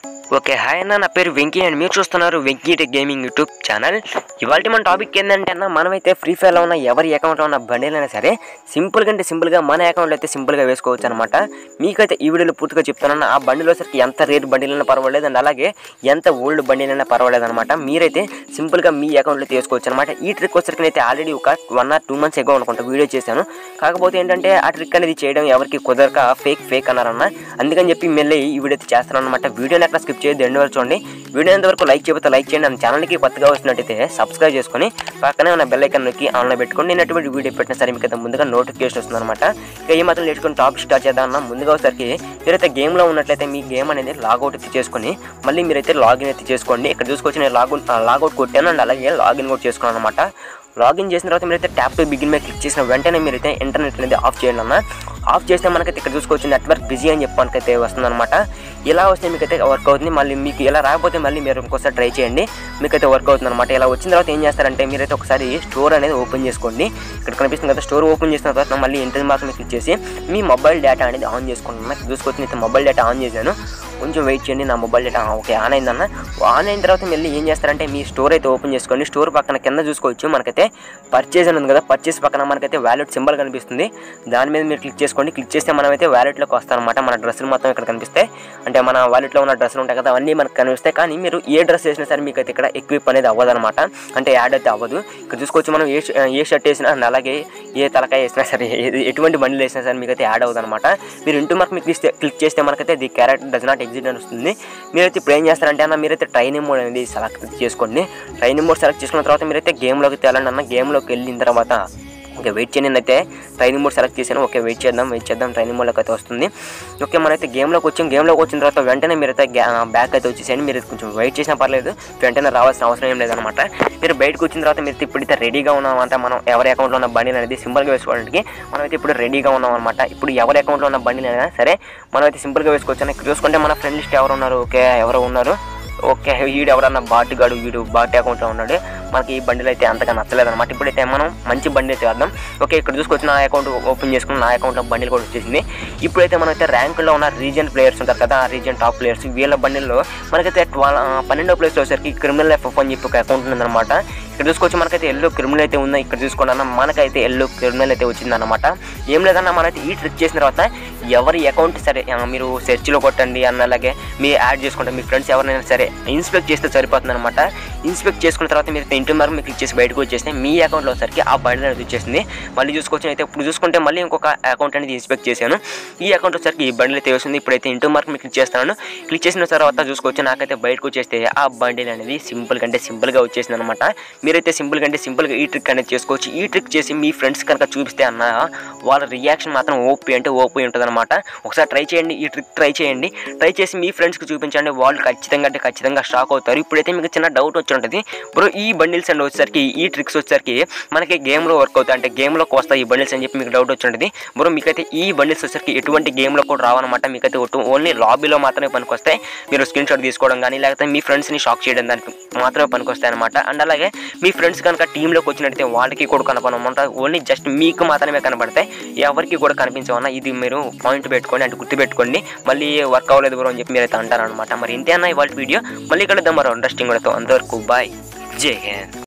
okay hi అన్న నా పేరు వెంకీ అండ్ మీరు చూస్తున్నారు Venky tech gaming YouTube channel ఇవాళ మన టాపిక్ ఏంటంటే అన్న మనమైతే ఫ్రీ ఫైర్లో ఉన్న ఎవరి అకౌంట్లో ఉన్న బండిలైనా సరే సింపుల్గా అంటే సింపుల్గా మన అకౌంట్లో అయితే సింపుల్గా వేసుకోవచ్చు అనమాట మీకైతే ఈ వీడియోలో పూర్తిగా చెప్తానన్న ఆ బండిలో సరికి ఎంత రేట్ బండిలైనా పర్వాలేదు అండ్ అలాగే ఎంత ఓల్డ్ బండిలైనా పర్వాలేదు అనమాట మీరైతే సింపుల్గా మీ అకౌంట్లో తీసుకోవచ్చు అనమాట ఈ ట్రిక్ వచ్చరికి అయితే ఆల్రెడీ ఒక one or two months ago అనుకుంటా వీడియో చేశాను కాకపోతే ఏంటంటే ఆ ట్రిక్ అనేది చేయడం ఎవరికి కుదరక ఫేక్ ఫేక్ అన్నారన్న అందుకని చెప్పి మళ్ళీ ఈ వీడియో అయితే చేస్తాను అనమాట వీడియోని ఎక్కడ స్కిప్ చేయొద్దు ఎండ్ వరకు చూడండి వీడియో ఎంతవరకు లైక్ చేయకపోతే లైక్ చేయండి నా ఛానల్కి కొత్తగా వస్తున్నట్టయితే సబ్స్క్రైబ్ చేసుకొని పక్కనే ఉన్న బెల్ ఐకన్ నొక్కి ఆన్లో పెట్టుకొని నేను ఎటువంటి వీడియో పెట్టినా సరే మీకు అయితే ముందుగా నోటిఫికేషన్ వస్తుంది అనమాట ఇక ఈ మాత్రం నేర్చుకుని టాపిక్ స్టార్ట్ చేద్దాం అన్న ముందుగా వచ్చేసరికి మీరైతే గేమ్లో ఉన్నట్లయితే మీ గేమ్ అనేది లాగౌట్ అయితే చేసుకొని మళ్ళీ మీరైతే లాగిన్ అయితే చేసుకోండి ఇక్కడ చూసుకొచ్చి నేను లాగౌట్ లాగౌట్ కొట్టాను అండ్ అలాగే లాగిన్ కూడా చేసుకున్నాను అనమాట లాగిన్ చేసిన తర్వాత మీరైతే ట్యాప్ టు బిగిన్ మీద క్లిక్ చేసిన వెంటనే మీరైతే ఇంటర్నెట్ అనేది ఆఫ్ చేయండి అన్న ఆఫ్ చేస్తే మనకైతే ఇక్కడ చూసుకోవచ్చు నెట్వర్క్ బిజీ అని చెప్పి మనకైతే వస్తుంది అనమాట ఇలా వస్తే మీకైతే వర్క్ అవుతుంది మళ్ళీ మీకు ఇలా రాకపోతే మళ్ళీ మీరు ఇంకోసారి ట్రై చేయండి మీకైతే వర్క్ అవుతుంది అనమాట ఇలా వచ్చిన తర్వాత ఏం చేస్తారంటే మీరైతే ఒకసారి స్టోర్ అనేది ఓపెన్ చేసుకోండి ఇక్కడ కనిపిస్తుంది కదా స్టోర్ ఓపెన్ చేసిన తర్వాత మళ్ళీ ఇంటర్ మాత్రం క్లిక్ చేసి మీ మొబైల్ డేటా అనేది ఆన్ చేసుకుంటున్నాను ఇక్కడ చూసుకోవచ్చు నేను మొబైల్ డేటా ఆన్ చేశాను కొంచెం వెయిట్ చేయండి నా మొబైల్ డేటా ఓకే ఆన్ అయిందన్న ఆన్ అయిన తర్వాత మళ్ళీ ఏం చేస్తారంటే మీ స్టోర్ అయితే ఓపెన్ చేసుకోండి స్టోర్ పక్కన కింద చూసుకోవచ్చు మనకైతే పర్చేజ్ అని ఉంది కదా పర్చేస్ పక్కన మనకైతే వ్యాలెట్ సింబల్ కనిపిస్తుంది దాని మీద మీరు క్లిక్ చేసుకోండి క్లిక్ చేస్తే మనమైతే వ్యాలెట్లోకి వస్తాం అనమాట మన డ్రెస్సులు మొత్తం ఇక్కడ కనిపిస్తాయి అంటే మన వాలెట్లో ఉన్న డ్రెస్సులు ఉంటాయి కదా అవన్నీ మనకు కనిపిస్తాయి కానీ మీరు ఏ డ్రెస్ వేసినా సరే మీకు అయితే ఇక్కడ ఎక్విప్ అనేది అవ్వదు అనమాట అంటే యాడ్ అయితే అవ్వదు ఇక్కడ చూసుకోవచ్చు మనం ఏ ష- ఏ షర్ట్ వేసినా and అలాగే ఏ తలకాయ వేసినా సరే ఏ- ఎటువంటి బండిలు వేసినా సరే మీకు అయితే యాడ్ అవ్వదు అనమాట మీరు ఇంటూ మార్క్ మీకు క్లిక్ క్లిక్ చేస్తే మనకైతే the character does not exit అని వస్తుంది మీరైతే ఇప్పుడు ఏం చేస్తారంటే అన్న మీరైతే ట్రైనింగ్ మోడ్ అనేది సెలెక్ట్ చేసుకోండి ట్రైనింగ్ మోడ్ సెలెక్ట్ చేసుకున్న తర్వాత మీరైతే గేమ్లోకి తేలండి అన్న గేమ్లోకి వెళ్ళిన తర్వాత ఓకే వెయిట్ చేయండి అయితే ట్రైనింగ్ మోడ్ సెలెక్ట్ చేశాను ఓకే వెయిట్ చేద్దాం వెయిట్ చేద్దాం ట్రైనింగ్ మోడ్లోకి అయితే వస్తుంది ఓకే మనైతే గేమ్లోకి వచ్చాం గేమ్లోకి వచ్చిన తర్వాత వెంటనే మీరైతే బ్యాక్ అయితే వచ్చేసేయండి మీరు కొంచెం వెయిట్ చేసినా పర్లేదు వెంటనే రావాల్సిన అవసరం ఏం లేదనమాట మీరు బయటకు వచ్చిన తర్వాత మీరు ఇప్పుడైతే రెడీగా ఉన్నామంటే మనం ఎవరి అకౌంట్లో ఉన్న బండి అనేది సింపుల్గా వేసుకోవడానికి మనమైతే ఇప్పుడు రెడీగా ఉన్నాం అనమాట ఇప్పుడు ఎవరి అకౌంట్లో ఉన్న బండి అయినా సరే మనమైతే సింపుల్గా వేసుకోవచ్చు ఇక్కడ చూసుకుంటే మన ఫ్రెండ్ లిస్ట్ ఎవరు ఉన్నారు ఓకే ఎవరు ఉన్నారు ఓకే వీడు ఎవరన్నా బాటి గాడు వీడు బాటి అకౌంట్లో ఉన్నాడు మనకి ఈ బండిలు అయితే అంతగా నచ్చలేదు అనమాట ఇప్పుడైతే మనం మంచి బండి అయితే వేద్దాం ఓకే ఇక్కడ చూసుకొచ్చి నా అకౌంట్ ఓపెన్ చేసుకుని నా అకౌంట్లో బండిలు కూడా వచ్చేసింది ఇప్పుడైతే మనైతే ర్యాంకులో ఉన్న రీజన్ ప్లేయర్స్ ఉంటారు కదా ఆ రీజన్ టాప్ ప్లేయర్స్ వీళ్ళ బండిల్లో మనకైతే ట్వెల్వ్ పన్నెండో ప్లేస్లో వచ్చేసరికి క్రిమినల్ ఎఫ్ అని చెప్పి ఒక అకౌంట్ ఉందన్నమాట ఇక్కడ చూసుకోవచ్చు మనకైతే ఎల్లో క్రిమినల్ అయితే ఉందా ఇక్కడ చూసుకోండి అన్న మనకైతే ఎల్లో క్రిమినల్ అయితే వచ్చిందన్నమాట ఏం లేదన్నా మనైతే ఈ ట్రిక్ చేసిన తర్వాత ఎవరి అకౌంట్ సరే ఆ, మీరు సెర్చ్లో కొట్టండి అన్న అలాగే మీ యాడ్ చేసుకుంటే మీ ఫ్రెండ్స్ ఎవరైనా సరే ఇన్స్పెక్ట్ చేస్తే సరిపోతుంది అనమాట ఇన్స్పెక్ట్ చేసుకున్న తర్వాత మీరు ఇంటి వరకు మీకు క్లిక్ చేసి బయటకు వచ్చేస్తే మీ అకౌంట్లో వచ్చరికి ఆ బండి అనేది వచ్చేసింది మళ్ళీ చూసుకోవచ్చు అయితే ఇప్పుడు చూసుకుంటే మళ్ళీ ఇంకొక అకౌంట్ అనేది ఇన్స్పెక్ట్ చేశాను ఈ అకౌంట్ వచ్చరికి ఈ బండిల్ అయితే వస్తుంది ఇప్పుడైతే ఇంటి మార్క్ మీకు క్లిక్ చేస్తాను క్లిక్ చేసిన తర్వాత చూసుకోవచ్చు నాకైతే బయటకు వచ్చేస్తే ఆ బండిల్ అనేది సింపుల్ కంటే సింపుల్గా వచ్చేసింది అనమాట మీరైతే సింపుల్ కంటే సింపుల్గా ఈ ట్రిక్ అనేది చేసుకోవచ్చు ఈ ట్రిక్ చేసి మీ ఫ్రెండ్స్ కనుక చూపిస్తే అన్న వాళ్ళ రియాక్షన్ మాత్రం ఓపీ అంటే ఓపీ ఉంటుంది అనమాట ఒకసారి ట్రై చేయండి ఈ ట్రిక్ ట్రై చేయండి ట్రై చేసి మీ ఫ్రెండ్స్కి చూపించండి వాళ్ళు ఖచ్చితంగా అంటే ఖచ్చితంగా షాక్ అవుతారు ఇప్పుడైతే మీకు చిన్న డౌట్ వచ్చి ఉంటుంది బ్రో ఈ బండిల్స్ అండ్ వచ్చేసరికి ఈ ట్రిక్స్ వచ్చేసరికి మనకి గేమ్లో వర్క్ అవుతాయి అంటే గేమ్లోకి వస్తాయి ఈ బండిల్స్ అని చెప్పి మీకు డౌట్ వచ్చి ఉంటుంది బ్రో మీకైతే ఈ బండిల్స్ వచ్చేసరికి ఎటువంటి గేమ్లో కూడా రావన్నమాట మీకైతే ఒట్టు ఓన్లీ లాబీలో మాత్రమే పనికొస్తాయి మీరు స్క్రీన్ షాట్ తీసుకోవడం కానీ లేకపోతే మీ ఫ్రెండ్స్ని షాక్ చేయడం దానికి మాత్రమే పనికొస్తాయి అనమాట అండ్ అలాగే మీ ఫ్రెండ్స్ కనుక టీంలోకి వచ్చినట్టయితే వాళ్ళకి కూడా కనపడమంట ఓన్లీ జస్ట్ మీకు మాత్రమే కనపడతాయి ఎవరికి కూడా కనిపించవన్నా ఇది మీరు పాయింట్ పెట్టుకోండి అంటే గుర్తు పెట్టుకోండి మళ్ళీ వర్క్ అవ్వలేదు బ్రో అని చెప్పి మీరైతే అంటారనమాట మరి ఇంతే అన్న ఇవాళ వీడియో మళ్ళీ కలుద్దాం మరో ఇంట్రెస్టింగ్ కూడా అంతవరకు బాయ్ జై హింద్